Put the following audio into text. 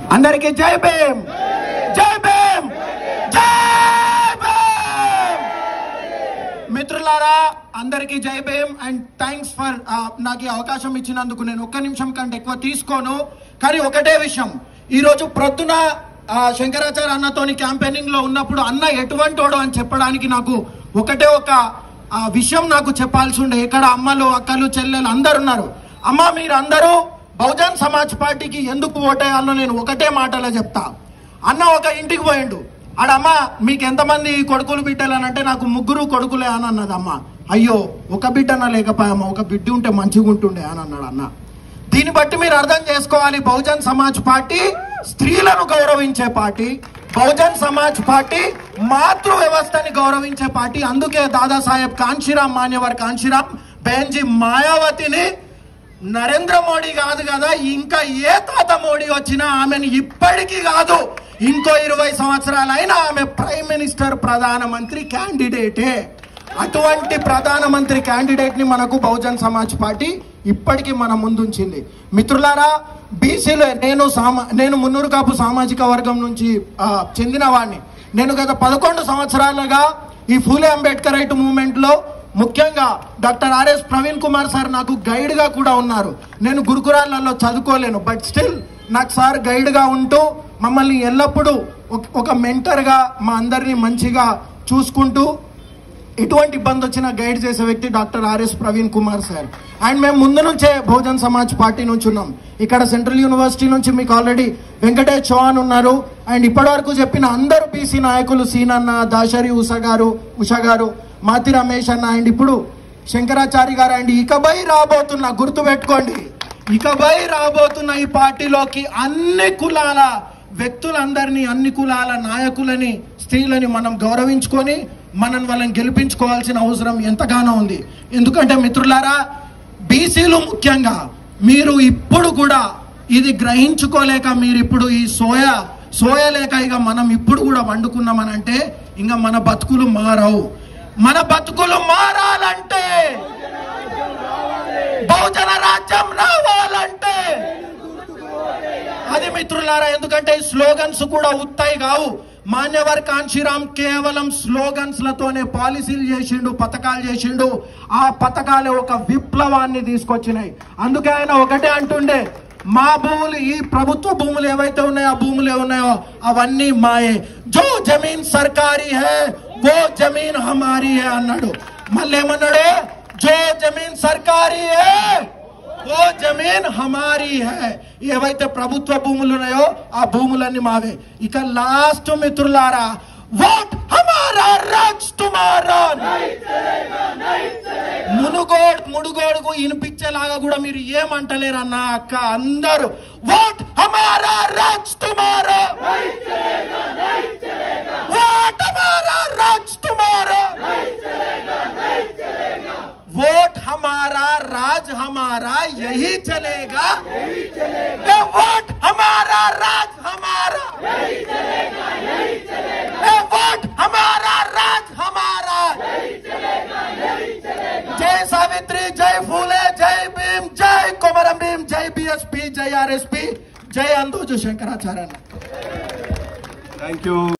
అందరికీ జై భీమ్ జై భీమ్ జై భీమ్ మిత్రులారా అందరికీ జై భీమ్ అండ్ థ్యాంక్స్ ఫర్ నాకు ఈ అవకాశం ఇచ్చినందుకు నేను ఒక్క నిమిషం కంటే ఎక్కువ తీసుకోను కానీ ఒకటే విషయం ఈ రోజు ప్రొద్దున ఆ, శంకరాచార్య అన్నతోని క్యాంపెయినింగ్ లో ఉన్నప్పుడు అన్న ఎటువంటి వాడు అని చెప్పడానికి నాకు ఒకటే ఒక ఆ, విషయం నాకు చెప్పాల్సి ఉండే ఇక్కడ అమ్మలు అక్కలు చెల్లెలు అందరు ఉన్నారు అమ్మ మీరందరూ బహుజన్ సమాజ్ పార్టీకి ఎందుకు ఓటేయాలో నేను ఒకటే మాటలో చెప్తా అన్న ఒక ఇంటికి పోయిండు ఆడమ్మ మీకు ఎంతమంది కొడుకులు బిడ్డలు అని అంటే నాకు ముగ్గురు కొడుకులే అని అన్నది అమ్మ అయ్యో ఒక బిడ్డన లేకపోయామ్మ ఒక బిడ్డ ఉంటే మంచిగా ఉంటుండే అని అన్నాడు అన్న దీన్ని బట్టి మీరు అర్థం చేసుకోవాలి బహుజన్ సమాజ్ పార్టీ స్త్రీలను గౌరవించే పార్టీ బహుజన్ సమాజ్ పార్టీ మాతృ వ్యవస్థని గౌరవించే పార్టీ అందుకే దాదాసాహెబ్ కాంశీరామ్ మాన్యవర్ కాంశీరామ్ బెంజీ మాయావతిని నరేంద్ర మోడీ కాదు కదా ఇంకా ఏ తాత మోడీ వచ్చినా ఆమెను ఇప్పటికీ కాదు ఇంకో ఇరవై సంవత్సరాలైనా ఆమె ప్రైమ్ మినిస్టర్ ప్రధానమంత్రి క్యాండిడేటే అటువంటి ప్రధానమంత్రి క్యాండిడేట్ ని మనకు బహుజన్ సమాజ్ పార్టీ ఇప్పటికీ మన ముందుంచింది మిత్రులారా బీసీలో నేను సామా నేను మున్నూరు కాపు సామాజిక వర్గం నుంచి ఆ, చెందిన వాడిని నేను గత పదకొండు సంవత్సరాలుగా ఈ ఫూలే అంబేద్కర్ రైట్ మూవ్మెంట్ లో ముఖ్యంగా doctor RS Praveen Kumar sir నాకు గైడ్ గా కూడా ఉన్నారు నేను గురుకురాలలో చదువుకోలేను బట్ స్టిల్ నాకు సార్ గైడ్ గా ఉంటూ మమ్మల్ని ఎల్లప్పుడూ ఒక- ఒక మెంటర్ గా మా అందరినీ మంచిగా చూసుకుంటూ ఎటువంటి ఇబ్బంది వచ్చినా గైడ్ చేసే వ్యక్తి doctor RS Praveen Kumar sir and మేము ముందు నుంచే బహుజన్ సమాజ్ పార్టీ నుంచి ఉన్నాం ఇక్కడ సెంట్రల్ యూనివర్సిటీ నుంచి మీకు ఆల్రెడీ వెంకటేష్ చౌహాన్ ఉన్నారు అండ్ ఇప్పటివరకు చెప్పిన అందరూ బీసీ నాయకులు సీనన్న దాశరి ఉష గారు ఉష గారు మాతి రమేష్ అన్న అండ్ ఇప్పుడు శంకరాచారి గారు అండ్ ఇకపై రాబోతున్న గుర్తు పెట్టుకోండి ఇకపై రాబోతున్న ఈ పార్టీలోకి అన్ని కులాల వ్యక్తులందరినీ అన్ని కులాల నాయకులని స్త్రీలని మనం గౌరవించుకొని మనం వాళ్ళని గెలిపించుకోవాల్సిన అవసరం ఎంతగానో ఉంది ఎందుకంటే మిత్రులారా బీసీలు ముఖ్యంగా మీరు ఇప్పుడు కూడా ఇది గ్రహించుకోలేక మీరు ఇప్పుడు ఈ సోయా సోయా లేక ఇక మనం ఇప్పుడు కూడా వండుకున్నామనంటే ఇంకా మన బతుకులు మారవు మన బతుకులు మారాలంటే బహుజన రాజ్యం రావాలంటే అది మిత్రులారా ఎందుకంటే ఈ స్లోగన్స్ కూడా ఉత్తాయి కావు మాన్యవర్ కాంశీరామ్ కేవలం స్లోగన్స్ లతోనే పాలసీలు చేసిండు పథకాలు చేసిండు ఆ పథకాలే ఒక విప్లవాన్ని తీసుకొచ్చినాయి అందుకే ఆయన ఒకటే అంటుండే మా భూములు ఈ ప్రభుత్వ భూములు ఏవైతే ఉన్నాయో ఆ భూములు ఉన్నాయో అవన్నీ మాయే జో జమీన్ సర్కారీ హే वो जमीन हमारी है అన్నాడు మళ్ళీ ఏమన్నాడు జో జమీన్ సర్కారీ హే ఓ జమీన్ హమారీ హై ఏవైతే ప్రభుత్వ భూములు ఉన్నాయో ఆ భూములన్నీ మావే ఇక లాస్ట్ మిత్రులారా ఓట్ హమారా రాజ్ తుమారా మునుగోడ్ ముడుగోడుకు వినిపించేలాగా కూడా మీరు ఏమంటలేరు అన్న అక్క అందరూ ఓట్ హమారా రాజ్ తుమారా ఓట్ హమారా రాజ్ తుమారా वोट हमारा राज हमारा यही चलेगा ये वोट हमारा राज हमारा ये वोट हमारा राज हमारा जय सावित्री जय फूले जय भीम जय कोमरम भीम जय बीएसपी जय आरएसपी जय अंदोजो शंकराचार्य థ్యాంక్ యూ